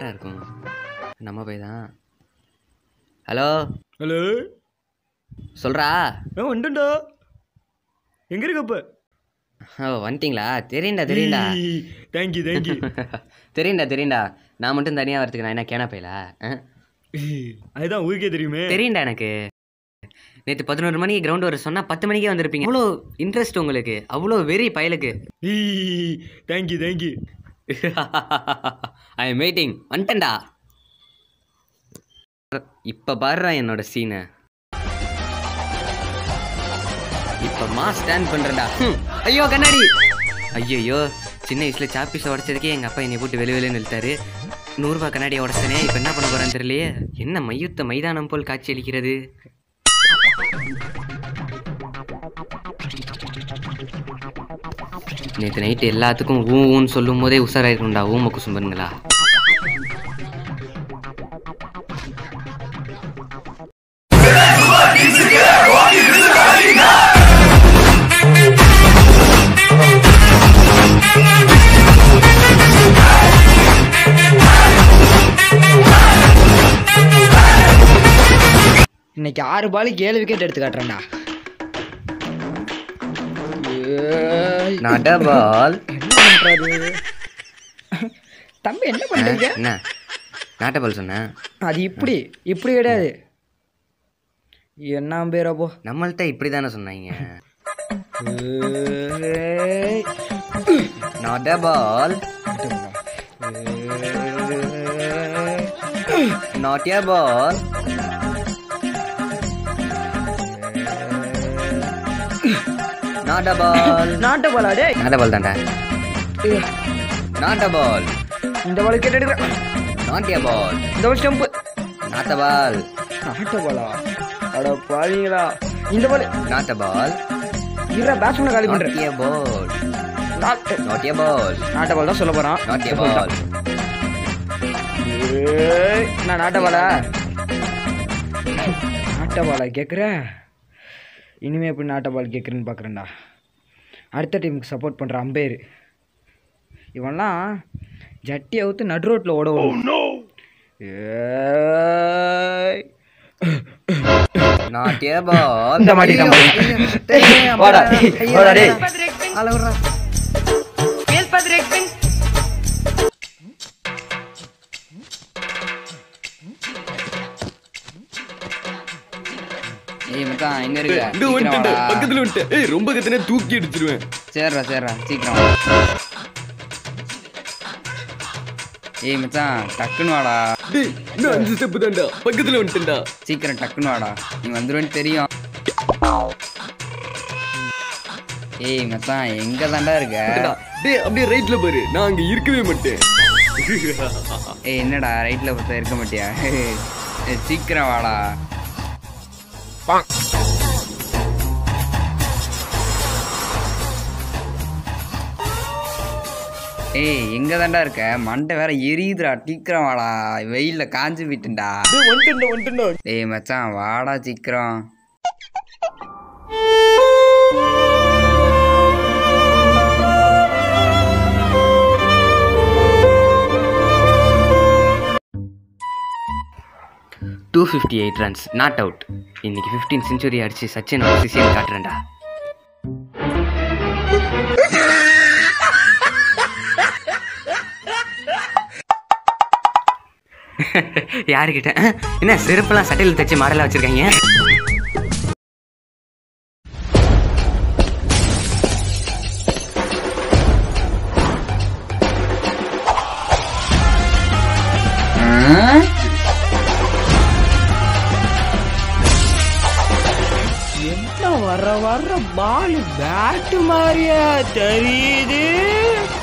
யாரா இருக்கும் நம்ம போய் தான் ஹலோ ஹலோ சொல்றா ஆ வந்துட்டா எங்க இருக்க இப்ப ஓ வந்துட்டீங்களா தெரியும்டா தெரியும்டா தேங்க்யூ தேங்க்யூ தெரியும்டா தெரியும்டா நான் மட்டும் தனியாக வரதுக்கு நான் என்ன கேனா போயில அதுதான் ஊருக்கே தெரியுமே தெரியும்டா எனக்கு நேற்று பதினோரு மணிக்கு கிரவுண்ட் வர சொன்னால் பத்து மணிக்கே வந்திருப்பீங்க அவ்வளோ இன்ட்ரெஸ்ட் உங்களுக்கு அவ்வளோ வெறி பயலுக்கு thank you thank you I am waiting வந்துட்டேன்டா இப்போ பாடுறா என்னோட சீனை இப்போ மா ஸ்டாண்ட் பண்ணுறேன்டா ஹம், ஐயோ கண்ணாடி ஐயோ சின்ன வயசில் சாப்பீஸை உடச்சதுக்கே எங்கள் அப்பா என்னை போட்டு வெளி வெளியே இழுத்தாரு நூறுரூபா கண்ணாடியை உடச்சனே இப்போ என்ன பண்ண போகிறேன்னு தெரியலையே என்ன மையுத்த மைதானம் போல் காட்சி அளிக்கிறது நேற்று நைட்டு எல்லாத்துக்கும் ஊ ஊன்னு சொல்லும் போதே உஷாராயிருக்கும்டா ஊம குசும்பனுங்களா இன்னைக்கு ஆறு பாலுக்கு ஏழு விக்கெட் எடுத்து காட்டுறேன்டா ஏய், நடபால் என்ன பண்றாரு தம்பி என்ன பண்றீங்க என்ன நாட்டபால் சொன்னேன் அது இப்படி இப்படி கிடையாது என்ன பேரா போ நம்மள்ட்ட இப்படி தானே சொன்னாங்க ஏய், நடபால் நாட் ஏ பால் நாட்டபால் நாட்டு பாலா டேய் நாட்டபால் தான்டா ஏய், நாட்டபால் இந்த பால் விக்கெட் எடுக்கிறேன் நாட் ஏ பால் இந்த பால் ஸ்டம்பு நாட்டபால் நாட்டு பாலா அட பாவீங்களா இந்த பால் நாட் ஏ பால் இருடா பேட்ஸ்மேனை காலி நாட் பண்றேன் ஏ பால் நாட்டு நாட் ஏ பால் நாட்டு பால் தான் சொல்ல போறான் நாட் ஏ பால் ஏய், நான் நாட்டவாளா நாட்டவாளா கேட்குற இனிமே எப்படி நாட்டபால் கேட்குறேன்னு பார்க்குறேன்டா அடுத்த டீமுக்கு சப்போர்ட் பண்ணுற அம்பேர் இவன்லாம் ஜட்டி அவுத்து நடு ரோட்டில் ஓடவும் ஏய் நாட் ஏ பால் இந்த மாட்டி தான் போய். வாடா, வாடா டேய். ஏய் மச்சான் எங்க இருக்க இந்த வந்துட்டேன் பக்கத்துல வந்துட்டேன் ஏய் ரொம்ப கத்தனே தூக்கி அடிச்சிருவேன் சேர்றா சேர்றா சீக்கிரம் வா. ஏய் மச்சான் டக்குன்னு வாடா டேய் இன்னும் அஞ்சு ஸ்டெப் தான்டா பக்கத்துல வந்துட்டேன்டா சீக்கிரம் டக்குன்னு வாடா நீ வந்துருவேன்னு தெரியும் ஏய் மச்சான் எங்க தாண்டா இருக்க டேய் அப்படியே ரைட்ல பாரு நான் அங்க இருக்கவே மாட்டேன் ஏய் என்னடா ரைட்ல பார்த்தா இருக்க மாட்டியா ஏய், சீக்கிரம் வாடா ஏய் எங்க தாண்டா இருக்க மண்டை வேற எரியுதுடா சீக்கிரம் வாடா வெயில்ல காஞ்சு போயிட்டுண்டா டேய் வந்துட்டேன்டா வந்துட்டேன்டா ஏய் மச்சான் வாடா சீக்கிரம் two fifty eight runs not out இன்னைக்கு ஃபிஃப்டீன் செஞ்சுரி அடிச்சு சச்சின் சிசிஎல் காட்டுறேன்டா யாருக்கிட்ட அஹ், என்ன செருப்பெல்லாம் சட்டையில் தைச்சு மாடலாக வச்சிருக்காங்க என்ன வர வர பால் பேட்டு மாதிரியா தெரியுது